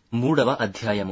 మూడవ అధ్యాయము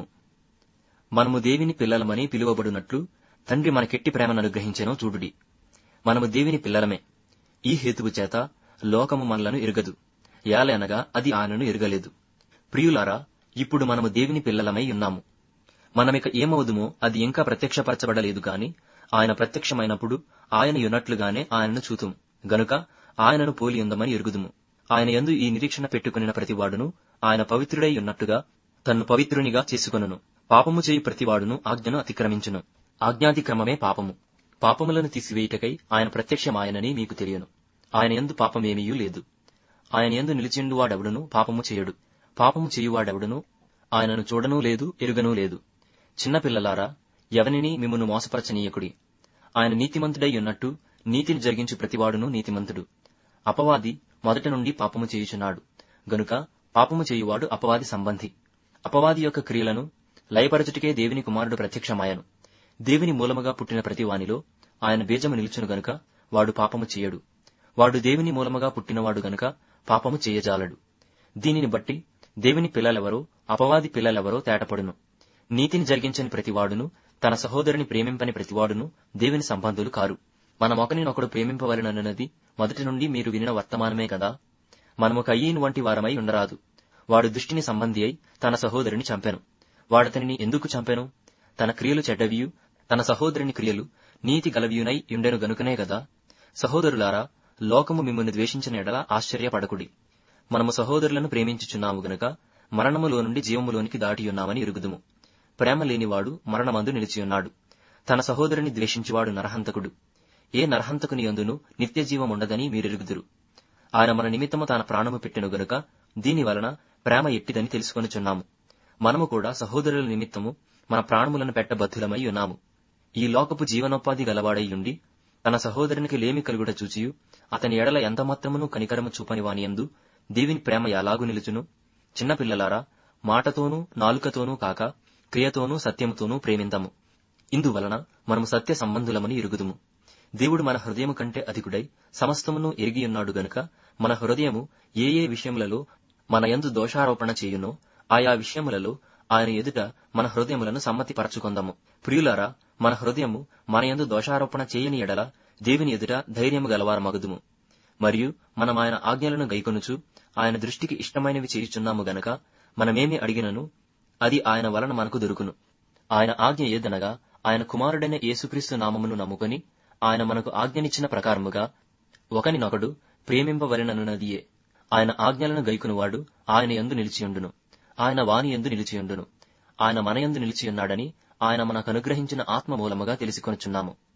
మనము దేవుని పిల్లలమని పిలువబడినట్లు తండ్రి మనకెట్టి ప్రేమను అనుగ్రహించెనో చూడుడి మనము దేవుని పిల్లలమే ఈ హేతువు చేత లోకము మనలను ఎరుగదు యాలనగా అది ఆయనను ఎరుగలేదు ప్రియులారా ఇప్పుడు మనము దేవుని పిల్లలమై ఉన్నాము మనమిక ఏమవుదుమో అది ఇంకా ప్రత్యక్షపరచబడలేదు గాని ఆయన ప్రత్యక్షమైనప్పుడు ఆయన యున్నట్లుగానే ఆయనను చూతుము గనుక ఆయనను పోలి ఉందమని ఎరుగుదుము ఆయన యందు ఈ నిరీక్షణ పెట్టుకుని ప్రతివాడును ఆయన పవిత్రుడై ఉన్నట్టుగా తన్ను పవిత్రునిగా చేసుకొనును పాపము చేయి ప్రతివాడును ఆజ్ఞను అతిక్రమించును ఆజ్ఞాతిక్రమమే పాపము పాపములను తీసివేయుటకై ఆయన ప్రత్యక్షమాయనని మీకు తెలియను ఆయన యందు పాపమేమీయూ లేదు ఆయన యందు నిలిచిండువాడెవడును పాపము చేయడు పాపము చేయువాడెవడును ఆయనను చూడనూ లేదు ఎరుగనూ లేదు చిన్నపిల్లలారా ఎవనిని మిమ్మును మోసపరచనీయకుడి ఆయన నీతిమంతుడై ఉన్నట్టు నీతిని జరిగించు ప్రతివాడును నీతిమంతుడు అపవాది మొదట నుండి పాపము చేయుచున్నాడు గనుక పాపము చేయువాడు అపవాది సంబంధి అపవాది యొక్క క్రియలను లయపరచుటికే దేవుని కుమారుడు ప్రత్యక్షమాయను దేవుని మూలముగా పుట్టిన ప్రతివానిలో ఆయన బీజము నిలుచును గనుక వాడు పాపము చేయడు వాడు దేవుని మూలముగా పుట్టినవాడు గనుక పాపము చేయజాలడు దీనిని బట్టి దేవుని పిల్లలెవరో అపవాది పిల్లలెవరో తేటపడును నీతిని జరిగించని ప్రతివాడును తన సహోదరుని ప్రేమింపని ప్రతివాడును దేవుని సంబంధులు కారు మనమొకనినొకడు ప్రేమింపవలనన్నది మొదటి నుండి మీరు వినిన వర్తమానమే కదా మనము కయ్యీన్ వంటి వారమై ఉండరాదు వాడు దుష్టిని సంబంధి అయి తన సహోదరుని చంపెను వాడతనిని ఎందుకు చంపెను తన క్రియలు చెడ్డవియు తన సహోదరుని క్రియలు నీతి గలవియునై ఉండెను గనుకనే గదా సహోదరులారా లోకము మిమ్మల్ని ద్వేషించిన ఎడల ఆశ్చర్యపడకుడి మనము సహోదరులను ప్రేమించుచున్నాము గనుక మరణములో నుండి జీవములోనికి దాటియున్నామని ఎరుగుదుము ప్రేమ లేనివాడు మరణమందు నిలిచియున్నాడు తన సహోదరుని ద్వేషించువాడు నరహంతకుడు ఏ నరహంతకుని అందును నిత్య జీవముండదని మీరెరుగుదురు ఆయన మన నిమిత్తము తన ప్రాణము పెట్టెను గనుక దీని వలన ప్రేమ ఎట్టిదని తెలుసుకొనుచున్నాము మనము కూడా సహోదరుల నిమిత్తము మన ప్రాణములను పెట్టబద్ధులమై ఉన్నాము ఈ లోకపు జీవనోపాధి గలవాడై ఉండి తన సహోదరునికి లేమి కలుగుట చూచియు అతని ఎడల ఎంత మాత్రమును కనికరము చూపని వానియందు దేవుని ప్రేమ ఎలాగు నిలుచును చిన్నపిల్లలారా మాటతోనూ నాలుకతోనూ కాక క్రియతోనూ సత్యముతోనూ ప్రేమింతము ఇందువలన మనము సత్య సంబంధులమని ఎరుగుదుము దేవుడు మన హృదయము కంటే అధికుడై సమస్తమును ఎరిగియున్నాడు గనుక మన హృదయము ఏ ఏ విషయములలో మన యందు దోషారోపణ చేయునో ఆయా విషయములలో ఆయన ఎదుట మన హృదయములను సమ్మతిపరచుకొందము ప్రియులారా మన హృదయము మన యందు దోషారోపణ చేయని ఎడల దేవుని ఎదుట ధైర్యము గలవారమగుదుము మరియు మనం ఆయన ఆజ్ఞలను గైకొనుచు ఆయన దృష్టికి ఇష్టమైనవి చేయుచున్నాము గనక మనమేమి అడిగినను అది ఆయన వలన మనకు దొరుకును ఆయన ఆజ్ఞ ఏదనగా ఆయన కుమారుడైన యేసుక్రీస్తు నామమును నమ్ముకొని ఆయన మనకు ఆజ్ఞనిచ్చిన ప్రకారముగా ఒకనినొకడు ప్రేమింపవలనన్నదియే ఆయన ఆజ్ఞలను గైకునువాడు ఆయన యందు నిలిచియుండును ఆయన వాని యందు నిలిచియుండును ఆయన మన యందు నిలిచియున్నాడని ఆయన మనకు అనుగ్రహించిన ఆత్మ మూలముగా తెలుసుకొనుచున్నాము